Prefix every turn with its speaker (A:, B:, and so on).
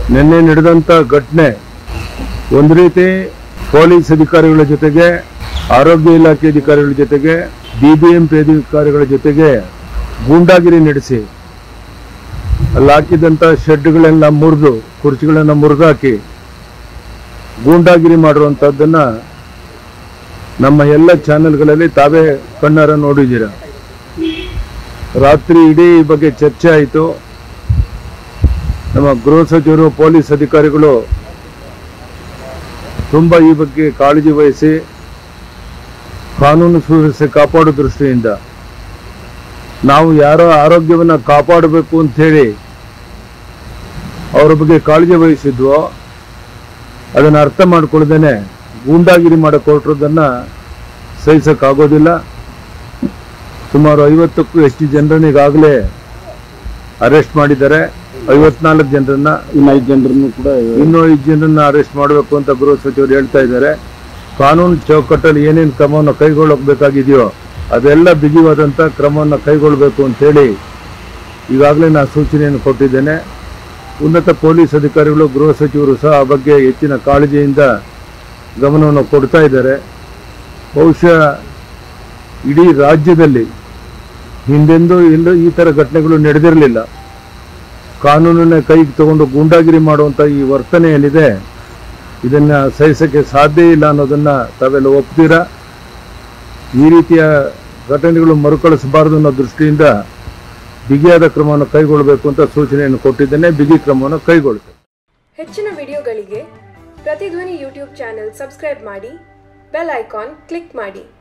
A: ನಿನ್ನೆ ನಡೆದಂಥ ಘಟನೆ ಒಂದು ರೀತಿ ಪೊಲೀಸ್ ಅಧಿಕಾರಿಗಳ ಜೊತೆಗೆ ಆರೋಗ್ಯ ಇಲಾಖೆ ಅಧಿಕಾರಿಗಳ ಜೊತೆಗೆ ಬಿ ಬಿ ಎಂ ಪಿ ಅಧಿಕಾರಿಗಳ ಜೊತೆಗೆ ಗೂಂಡಾಗಿರಿ ನಡೆಸಿ ಅಲ್ಲಿ ಹಾಕಿದಂಥ ಶೆಡ್ಗಳೆಲ್ಲ ಮುರಿದು ಕುರ್ಚಿಗಳನ್ನ ಮುರಿದಾಕಿ ಗೂಂಡಾಗಿರಿ ಮಾಡಿರುವಂಥದ್ದನ್ನ ನಮ್ಮ ಎಲ್ಲ ಚಾನೆಲ್ಗಳಲ್ಲಿ ತಾವೇ ಕಣ್ಣಾರ ನೋಡಿದ್ದೀರ ರಾತ್ರಿ ಇಡೀ ಈ ಬಗ್ಗೆ ಚರ್ಚೆ ಆಯಿತು ನಮ್ಮ ಗೃಹ ಸಚಿವರು ಪೊಲೀಸ್ ಅಧಿಕಾರಿಗಳು ತುಂಬ ಈ ಬಗ್ಗೆ ಕಾಳಜಿ ವಹಿಸಿ ಕಾನೂನು ಸುವ್ಯವಸ್ಥೆ ಕಾಪಾಡೋ ದೃಷ್ಟಿಯಿಂದ ನಾವು ಯಾರೋ ಆರೋಗ್ಯವನ್ನು ಕಾಪಾಡಬೇಕು ಅಂಥೇಳಿ ಅವರ ಬಗ್ಗೆ ಕಾಳಜಿ ವಹಿಸಿದ್ವೋ ಅದನ್ನು ಅರ್ಥ ಮಾಡ್ಕೊಳ್ದೇನೆ ಗೂಂಡಾಗಿರಿ ಮಾಡಕ್ಕೆ ಹೊರಟಿರೋದನ್ನ ಸಹಿಸಕ್ಕಾಗೋದಿಲ್ಲ ಸುಮಾರು ಐವತ್ತಕ್ಕೂ ಹೆಚ್ಚು ಜನರನ್ನ ಈಗಾಗಲೇ ಅರೆಸ್ಟ್ ಮಾಡಿದ್ದಾರೆ ಐವತ್ನಾಲ್ಕು ಜನರನ್ನ
B: ಇನ್ನು ಐದು ಜನರನ್ನು ಕೂಡ
A: ಇನ್ನೂ ಐದು ಜನರನ್ನ ಅರೆಸ್ಟ್ ಮಾಡಬೇಕು ಅಂತ ಗೃಹ ಸಚಿವರು ಹೇಳ್ತಾ ಇದ್ದಾರೆ ಕಾನೂನು ಚೌಕಟ್ಟಲ್ಲಿ ಏನೇನು ಕ್ರಮವನ್ನು ಕೈಗೊಳ್ಳಬೇಕಾಗಿದೆಯೋ ಅದೆಲ್ಲ ಬಿಗಿವಾದಂಥ ಕ್ರಮವನ್ನು ಕೈಗೊಳ್ಳಬೇಕು ಅಂತೇಳಿ ಈಗಾಗಲೇ ನಾನು ಸೂಚನೆಯನ್ನು ಕೊಟ್ಟಿದ್ದೇನೆ ಉನ್ನತ ಪೊಲೀಸ್ ಅಧಿಕಾರಿಗಳು ಗೃಹ ಸಚಿವರು ಸಹ ಆ ಬಗ್ಗೆ ಹೆಚ್ಚಿನ ಕಾಳಜಿಯಿಂದ ಗಮನವನ್ನು ಕೊಡ್ತಾ ಇದ್ದಾರೆ ಬಹುಶಃ ಇಡೀ ರಾಜ್ಯದಲ್ಲಿ ಹಿಂದೆಂದೂ ಎಲ್ಲೂ ಈ ಥರ ಘಟನೆಗಳು ನಡೆದಿರಲಿಲ್ಲ ಕಾನೂನನ್ನೇ ಕೈಗೆ ತಗೊಂಡು ಗೂಂಡಾಗಿರಿ ಮಾಡುವಂಥ ಈ ವರ್ತನೆ ಏನಿದೆ ಇದನ್ನ ಸಹಿಸಕ್ಕೆ ಸಾಧ್ಯ ಇಲ್ಲ ಅನ್ನೋದನ್ನ ತಾವೆಲ್ಲ ಒಪ್ತೀರಾ ಈ ರೀತಿಯ ಘಟನೆಗಳು ಮರುಕಳಿಸಬಾರದು ಅನ್ನೋ ದೃಷ್ಟಿಯಿಂದ ಬಿಗಿಯಾದ ಕ್ರಮವನ್ನು ಕೈಗೊಳ್ಳಬೇಕು ಅಂತ ಸೂಚನೆಯನ್ನು ಕೊಟ್ಟಿದ್ದೇನೆ ಬಿಗಿ ಕ್ರಮವನ್ನು ಕೈಗೊಳ್ತೇನೆ
C: ಹೆಚ್ಚಿನ ವಿಡಿಯೋಗಳಿಗೆ ಪ್ರತಿಧ್ವನಿ ಯೂಟ್ಯೂಬ್ ಚಾನೆಲ್ ಸಬ್ಸ್ಕ್ರೈಬ್ ಮಾಡಿ ಬೆಲ್ ಐಕಾನ್ ಕ್ಲಿಕ್ ಮಾಡಿ